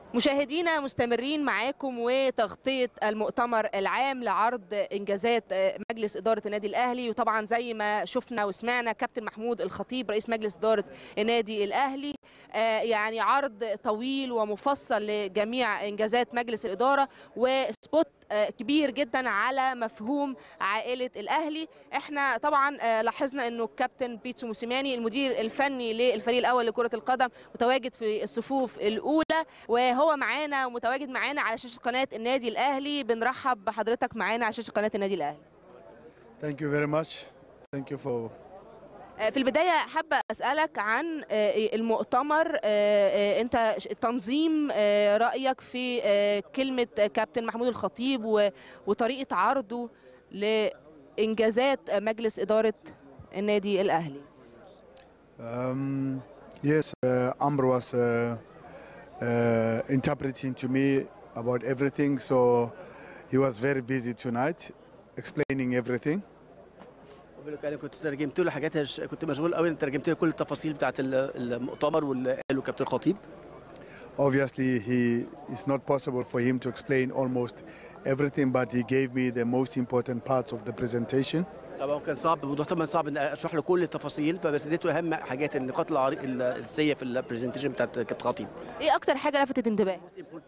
مشاهدينا مستمرين معاكم وتغطية المؤتمر العام لعرض إنجازات مجلس إدارة النادي الأهلي وطبعا زي ما شفنا وسمعنا كابتن محمود الخطيب رئيس مجلس إدارة النادي الأهلي يعني عرض طويل ومفصل لجميع إنجازات مجلس الإدارة وسبوت كبير جدا على مفهوم عائلة الأهلي احنا طبعا لاحظنا أنه الكابتن بيتسو موسيماني المدير الفني للفريق الأول لكرة القدم متواجد في الصفوف الأولى وهو معانا ومتواجد معانا على شاشة قناة النادي الأهلي بنرحب بحضرتك معانا على شاشة قناة النادي الأهلي Thank you very much. Thank you for في البداية حابة أسألك عن المؤتمر أنت تنظيم رأيك في كلمة كابتن محمود الخطيب وطريقة عرضه لإنجازات مجلس إدارة النادي الأهلي Um, yes, uh, Amr was uh, uh, interpreting to me about everything, so he was very busy tonight explaining everything. بقول لك انا كنت ترجمت له حاجات هش- كنت مشغول قوي ترجمت له كل التفاصيل بتاعت ال- المؤتمر واللي قاله كابتن خطيب Obviously, he it's not possible for him to explain almost everything, but he gave me the most important parts of the presentation. طبعا كان صعب الموضوع طبعا صعب ان اشرح له كل التفاصيل فبس اديته اهم حاجات النقاط العري- الاساسيه في البرزنتيشن بتاعت كابتن خطيب إيه أكتر حاجة لفتت انتباهك؟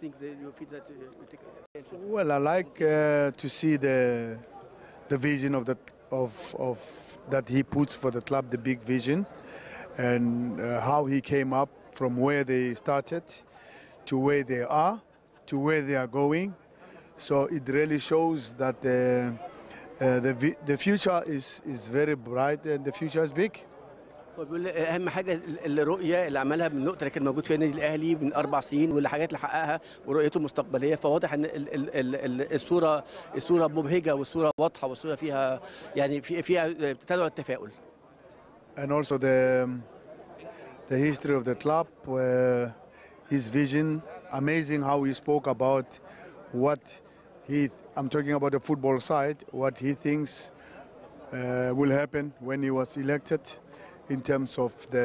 Well, I like uh, to see the the vision of the of of that he puts for the club, the big vision, and uh, how he came up from where they started to where they are to where they are going. So it really shows that the uh, the vi- the future is is very bright and the future is big. هو بيقول لي اهم حاجه ال- الرؤيه اللي عملها من النقطه اللي كان موجود فيها النادي الاهلي من اربع سنين والحاجات اللي حققها ورؤيته المستقبليه فواضح ان ال ال ال ال الصوره الصوره مبهجه والصوره واضحه والصوره فيها يعني في فيها تدعو التفاؤل and also the the history of the club, uh, his vision. Amazing how he spoke about what he. I'm talking about the football side. What he thinks uh, will happen when he was elected, in terms of the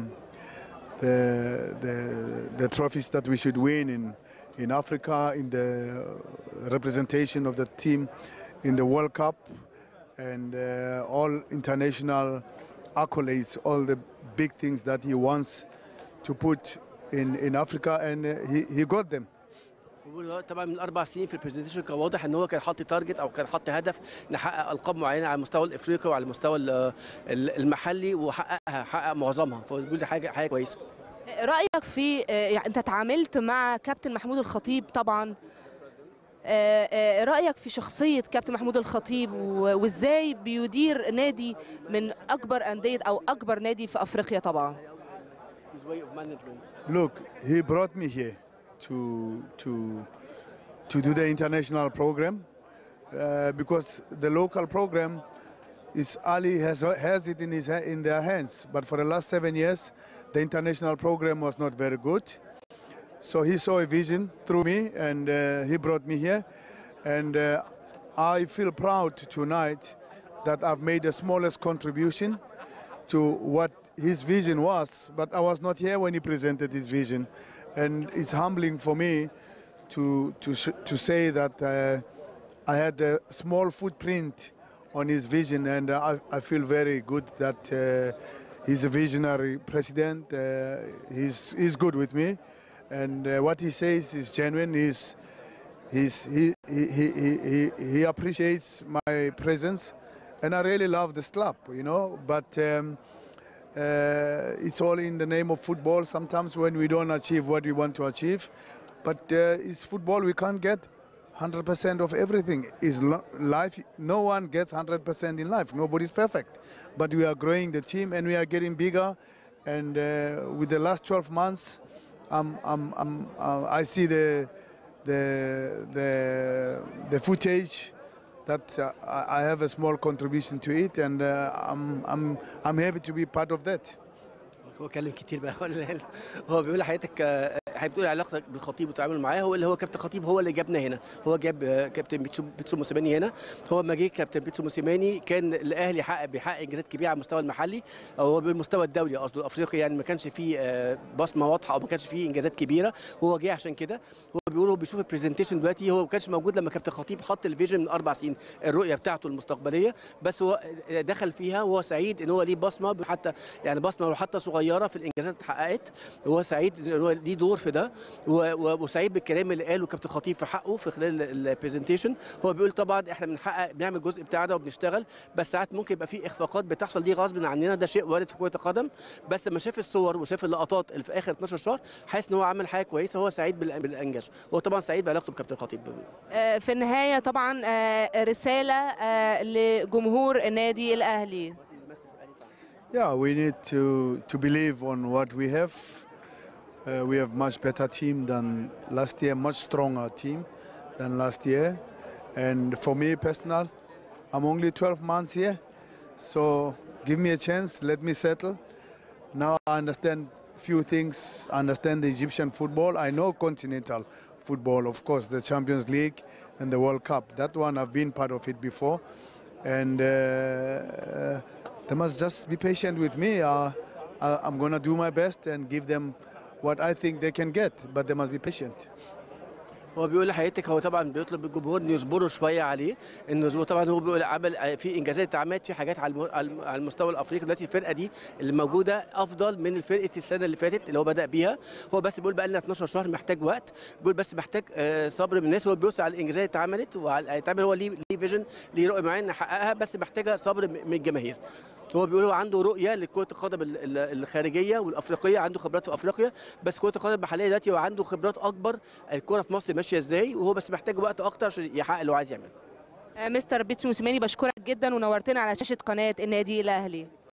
the the, the trophies that we should win in in Africa, in the representation of the team in the World Cup, and uh, all international accolades, all the big things that he wants to put in, in Africa, and uh, he, he got them. وبيقول هو طبعا من اربع سنين في البرزنتيشن كان واضح ان هو كان حاطط تارجت او كان حاطط هدف نحقق القاب معينه على المستوى الافريقي وعلى المستوى ال- ال- المحلي وحققها حقق معظمها فبيقول دي حاجه حاجه كويسه رأيك في يعني أنت تعاملت مع كابتن محمود الخطيب طبعا آه، آه، رأيك في شخصية كابتن محمود الخطيب و- وإزاي بيدير نادي من أكبر أندية أو أكبر نادي في أفريقيا طبعا His way of management. Look, he brought me here to to to do the international program uh, because the local program is Ali has has it in his ha- in their hands. But for the last seven years, the international program was not very good. So he saw a vision through me, and uh, he brought me here. And uh, I feel proud tonight that I've made the smallest contribution to what his vision was, but I was not here when he presented his vision, and it's humbling for me to to sh- to say that uh, I had a small footprint on his vision, and uh, I, I feel very good that uh, he's a visionary president. Uh, he's he's good with me, and uh, what he says is genuine. He's he's he he, he, he, he he appreciates my presence, and I really love this club, you know. But um, uh, it's all in the name of football. Sometimes when we don't achieve what we want to achieve, but uh, it's football. We can't get 100% of everything. Is lo- life? No one gets 100% in life. Nobody's perfect, but we are growing the team and we are getting bigger. And uh, with the last 12 months, I'm, I'm, I'm, uh, I see the the the the footage that uh, I I have a small contribution to it, and uh, I'm I'm I'm happy to be part of that. هو اتكلم كتير بقى ولا لا؟ هو بيقول لحضرتك آه، حضرتك بتقول علاقتك بالخطيب والتعامل معاه هو اللي هو كابتن خطيب هو اللي جابنا هنا هو جاب آه، كابتن بيتسو بيتسو موسيماني هنا هو لما جه كابتن بيتسو موسيماني كان الاهلي حقق بيحقق انجازات كبيره على المستوى المحلي او بالمستوى الدولي قصده الافريقي يعني ما كانش فيه آه، بصمه واضحه او ما كانش فيه انجازات كبيره هو جه عشان كده هو بيقول هو بيشوف البرزنتيشن دلوقتي هو ما كانش موجود لما كابتن خطيب حط الفيجن من اربع سنين الرؤيه بتاعته المستقبليه بس هو دخل فيها وهو سعيد ان هو ليه بصمه حتى يعني بصمه لو حتى صغيره في الانجازات اللي اتحققت هو سعيد ان هو ليه دور في ده و- و- وسعيد بالكلام اللي قاله كابتن خطيب في حقه في خلال البرزنتيشن هو بيقول طبعا احنا بنحقق بنعمل الجزء بتاعنا وبنشتغل بس ساعات ممكن يبقى في اخفاقات بتحصل دي غصب عننا ده شيء وارد في كره القدم بس لما شاف الصور وشاف اللقطات اللي في اخر 12 شهر حاسس ان هو عمل حاجه كويسه هو سعيد بالأ- بالانجاز هو طبعا سعيد بعلاقته بكابتن خطيب آه، في النهايه طبعا آه، رساله آه، لجمهور النادي الاهلي Yeah, we need to to believe on what we have. Uh, we have much better team than last year, much stronger team than last year. And for me personal, I'm only 12 months here, so give me a chance. Let me settle. Now I understand few things. Understand the Egyptian football. I know continental football, of course, the Champions League and the World Cup. That one I've been part of it before, and uh, they must just be patient with me. Uh, I, I'm gonna do my best and give them what I think they can get, but they must be patient. هو بيقول لحضرتك هو طبعا بيطلب الجمهور انه يصبروا شويه عليه انه يصبروا طبعا هو بيقول عمل في انجازات اتعملت في حاجات على الم- على الم- على المستوى الافريقي دلوقتي الفرقه دي اللي موجوده افضل من فرقه السنه اللي فاتت اللي هو بدا بيها هو بس بيقول بقى لنا 12 شهر محتاج وقت بيقول بس محتاج آه، صبر من الناس هو بيبص على الانجازات اللي اتعملت وعلى هيتعمل هو ليه ليه فيجن ليه رؤيه معينه نحققها بس محتاجه صبر م- من الجماهير هو بيقول هو عنده رؤيه لكره القدم ال- ال- الخارجيه والافريقيه عنده خبرات في افريقيا بس كره القدم المحليه دلوقتي هو عنده خبرات اكبر الكره في مصر ماشيه ازاي وهو بس محتاج وقت اكتر عشان يحقق اللي هو عايز يعمله آه، مستر بيتسو موسيماني بشكرك جدا ونورتنا على شاشه قناه النادي الاهلي